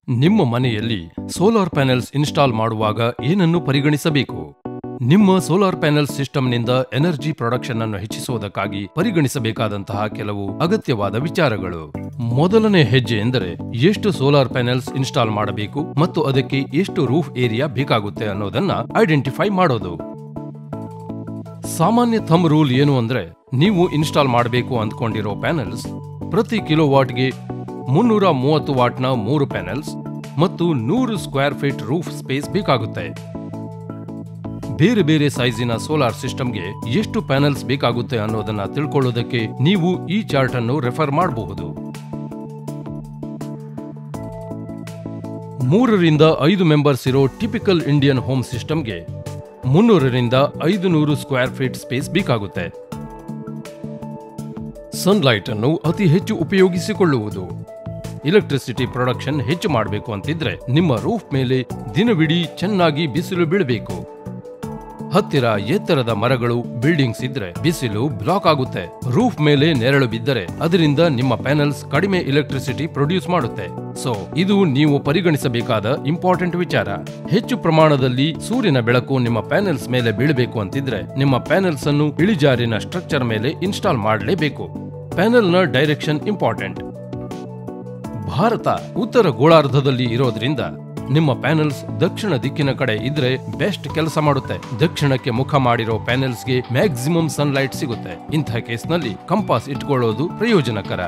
ನಿಮ್ಮ ಮನೆಯಲ್ಲಿ solar panels install ಮಾಡುವಾಗ ಏನನ್ನು ಪರಿಗಣಿಸಬೇಕು ನಿಮ್ಮ ಸೋಲಾರ್ ಪ್ಯಾನೆಲ್ ಸಿಸ್ಟಮ್ನಿಂದ ಎನರ್ಜಿ ಪ್ರೊಡಕ್ಷನ್ ಅನ್ನು ಹೆಚ್ಚಿಸುವುದಕ್ಕಾಗಿ ಪರಿಗಣಿಸಬೇಕಾದಂತಹ ಕೆಲವು ಅಗತ್ಯವಾದ ವಿಚಾರಗಳು ಮೊದಲನೇ ಹೆಜ್ಜೆ ಎಂದರೆ ಎಷ್ಟು ಸೋಲಾರ್ ಪ್ಯಾನೆಲ್ಸ್ ಇನ್ಸ್ಟಾಲ್ ಮಾಡಬೇಕು ಮತ್ತು ಅದಕ್ಕೆ ಎಷ್ಟು ರೂಫ್ ಏರಿಯಾ ಬೇಕಾಗುತ್ತೆ ಅನ್ನೋದನ್ನ ಐಡೆಂಟಿಫೈ ಮಾಡೋದು ಸಾಮಾನ್ಯ ಥಮ್ ರೂಲ್ ಏನು ಅಂದ್ರೆ ನೀವು ಇನ್ಸ್ಟಾಲ್ ಮಾಡಬೇಕು ಅಂದ್ಕೊಂಡಿರೋ ಪ್ಯಾನೆಲ್ಸ್ ಪ್ರತಿ ಕಿಲೋವಾಟ್ಗೆ ಮುನ್ನೂರ ಮೂವತ್ತು ವಾಟ್ನ ಮೂರು ಪ್ಯಾನೆಲ್ಸ್ ಮತ್ತು ನೂರು ಸ್ಕ್ವೇರ್ ಫೀಟ್ ರೂಫ್ ಸ್ಪೇಸ್ ಬೇಕಾಗುತ್ತೆ ಬೇರೆ ಬೇರೆ ಸೈಜಿನ ಸೋಲಾರ್ ಸಿಸ್ಟಮ್ಗೆ ಎಷ್ಟು ಪ್ಯಾನೆಲ್ಸ್ ಬೇಕಾಗುತ್ತೆ ಅನ್ನೋದನ್ನ ತಿಳ್ಕೊಳ್ಳೋದಕ್ಕೆ ನೀವು ಈ ಚಾರ್ಟ್ ಅನ್ನು ರೆಫರ್ ಮಾಡಬಹುದು ಮೂರರಿಂದ ಐದು ಮೆಂಬರ್ಸ್ ಇರೋ ಟಿಪಿಕಲ್ ಇಂಡಿಯನ್ ಹೋಮ್ ಸಿಸ್ಟಮ್ಗೆ ಮುನ್ನೂರರಿಂದ ಐದು ನೂರು ಸ್ಕ್ವೇರ್ ಫೀಟ್ ಸ್ಪೇಸ್ ಬೇಕಾಗುತ್ತೆ ಸನ್ಲೈಟ್ ಅನ್ನು ಅತಿ ಹೆಚ್ಚು ಉಪಯೋಗಿಸಿಕೊಳ್ಳುವುದು ಎಲೆಕ್ಟ್ರಿಸಿಟಿ ಪ್ರೊಡಕ್ಷನ್ ಹೆಚ್ಚು ಮಾಡಬೇಕು ಅಂತಿದ್ರೆ ನಿಮ್ಮ ರೂಫ್ ಮೇಲೆ ದಿನವಿಡೀ ಚೆನ್ನಾಗಿ ಬಿಸಿಲು ಬೀಳಬೇಕು ಹತ್ತಿರ ಎತ್ತರದ ಮರಗಳು ಬಿಲ್ಡಿಂಗ್ಸ್ ಇದ್ರೆ ಬಿಸಿಲು ಬ್ಲಾಕ್ ಆಗುತ್ತೆ ರೂಫ್ ಮೇಲೆ ನೆರಳು ಬಿದ್ದರೆ ಅದರಿಂದ ನಿಮ್ಮ ಪ್ಯಾನೆಲ್ಸ್ ಕಡಿಮೆ ಎಲೆಕ್ಟ್ರಿಸಿಟಿ ಪ್ರೊಡ್ಯೂಸ್ ಮಾಡುತ್ತೆ ಸೊ ಇದು ನೀವು ಪರಿಗಣಿಸಬೇಕಾದ ಇಂಪಾರ್ಟೆಂಟ್ ವಿಚಾರ ಹೆಚ್ಚು ಪ್ರಮಾಣದಲ್ಲಿ ಸೂರ್ಯನ ಬೆಳಕು ನಿಮ್ಮ ಪ್ಯಾನೆಲ್ಸ್ ಮೇಲೆ ಬೀಳಬೇಕು ಅಂತಿದ್ರೆ ನಿಮ್ಮ ಪ್ಯಾನೆಲ್ಸ್ ಅನ್ನು ಇಳಿಜಾರಿನ ಸ್ಟ್ರಕ್ಚರ್ ಮೇಲೆ ಇನ್ಸ್ಟಾಲ್ ಮಾಡಲೇಬೇಕು ಪ್ಯಾನೆಲ್ನ ಡೈರೆಕ್ಷನ್ ಇಂಪಾರ್ಟೆಂಟ್ ಭಾರತ ಉತ್ತರ ಗೋಳಾರ್ಧದಲ್ಲಿ ಇರೋದ್ರಿಂದ ನಿಮ್ಮ ಪ್ಯಾನೆಲ್ಸ್ ದಕ್ಷಿಣ ದಿಕ್ಕಿನ ಕಡೆ ಇದ್ರೆ ಬೆಸ್ಟ್ ಕೆಲಸ ಮಾಡುತ್ತೆ ದಕ್ಷಿಣಕ್ಕೆ ಮುಖ ಮಾಡಿರೋ ಪ್ಯಾನೆಲ್ಸ್ಗೆ ಮ್ಯಾಕ್ಸಿಮಮ್ ಸನ್ಲೈಟ್ ಸಿಗುತ್ತೆ ಇಂಥ ಕೇಸ್ನಲ್ಲಿ ಕಂಪಾಸ್ ಇಟ್ಕೊಳ್ಳೋದು ಪ್ರಯೋಜನಕರ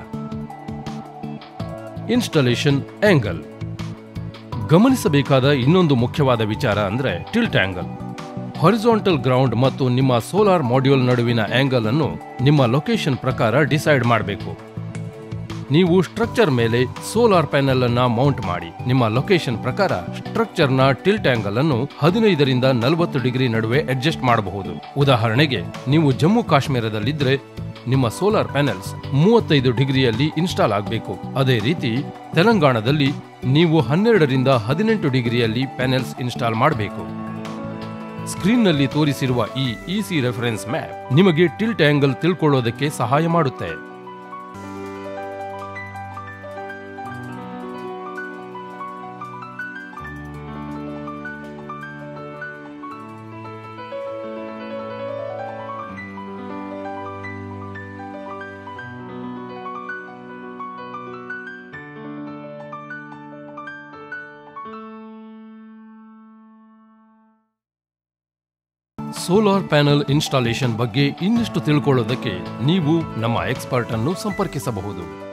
ಇನ್ಸ್ಟಾಲೇಷನ್ ಆಂಗಲ್ ಗಮನಿಸಬೇಕಾದ ಇನ್ನೊಂದು ಮುಖ್ಯವಾದ ವಿಚಾರ ಅಂದ್ರೆ ಟಿಲ್ಟ್ ಆಂಗಲ್ ಹಾರಿಜಾಂಟಲ್ ಗ್ರೌಂಡ್ ಮತ್ತು ನಿಮ್ಮ ಸೋಲಾರ್ ಮಾಡ್ಯೂಲ್ ನಡುವಿನ ಆಂಗಲ್ ಅನ್ನು ನಿಮ್ಮ ಲೊಕೇಶನ್ ಪ್ರಕಾರ ಡಿಸೈಡ್ ಮಾಡಬೇಕು ನೀವು ಸ್ಟ್ರಕ್ಚರ್ ಮೇಲೆ ಸೋಲಾರ್ ಪ್ಯಾನೆಲ್ ಅನ್ನ ಮೌಂಟ್ ಮಾಡಿ ನಿಮ್ಮ ಲೊಕೇಶನ್ ಪ್ರಕಾರ ಸ್ಟ್ರಕ್ಚರ್ನ ಟಿಲ್ಟ್ ಆಂಗಲ್ ಅನ್ನು ಹದಿನೈದರಿಂದ ನಲವತ್ತು ಡಿಗ್ರಿ ನಡುವೆ ಅಡ್ಜಸ್ಟ್ ಮಾಡಬಹುದು ಉದಾಹರಣೆಗೆ ನೀವು ಜಮ್ಮು ಕಾಶ್ಮೀರದಲ್ಲಿದ್ರೆ ನಿಮ್ಮ ಸೋಲಾರ್ ಪ್ಯಾನೆಲ್ಸ್ ಮೂವತ್ತೈದು ಡಿಗ್ರಿಯಲ್ಲಿ ಇನ್ಸ್ಟಾಲ್ ಆಗಬೇಕು ಅದೇ ರೀತಿ ತೆಲಂಗಾಣದಲ್ಲಿ ನೀವು ಹನ್ನೆರಡರಿಂದ ಹದಿನೆಂಟು ಡಿಗ್ರಿಯಲ್ಲಿ ಪ್ಯಾನೆಲ್ಸ್ ಇನ್ಸ್ಟಾಲ್ ಮಾಡಬೇಕು ಸ್ಕ್ರೀನ್ನಲ್ಲಿ ತೋರಿಸಿರುವ ಈ ಇಸಿ ರೆಫರೆನ್ಸ್ ಮ್ಯಾಪ್ ನಿಮಗೆ ಟಿಲ್ಟ್ ಆಂಗಲ್ ತಿಳ್ಕೊಳ್ಳೋದಕ್ಕೆ ಸಹಾಯ ಮಾಡುತ್ತೆ ಸೋಲಾರ್ ಪ್ಯಾನೆಲ್ ಇನ್ಸ್ಟಾಲೇಷನ್ ಬಗ್ಗೆ ಇನ್ನಷ್ಟು ತಿಳ್ಕೊಳ್ಳೋದಕ್ಕೆ ನೀವು ನಮ್ಮ ಎಕ್ಸ್ಪರ್ಟ್ ಅನ್ನು ಸಂಪರ್ಕಿಸಬಹುದು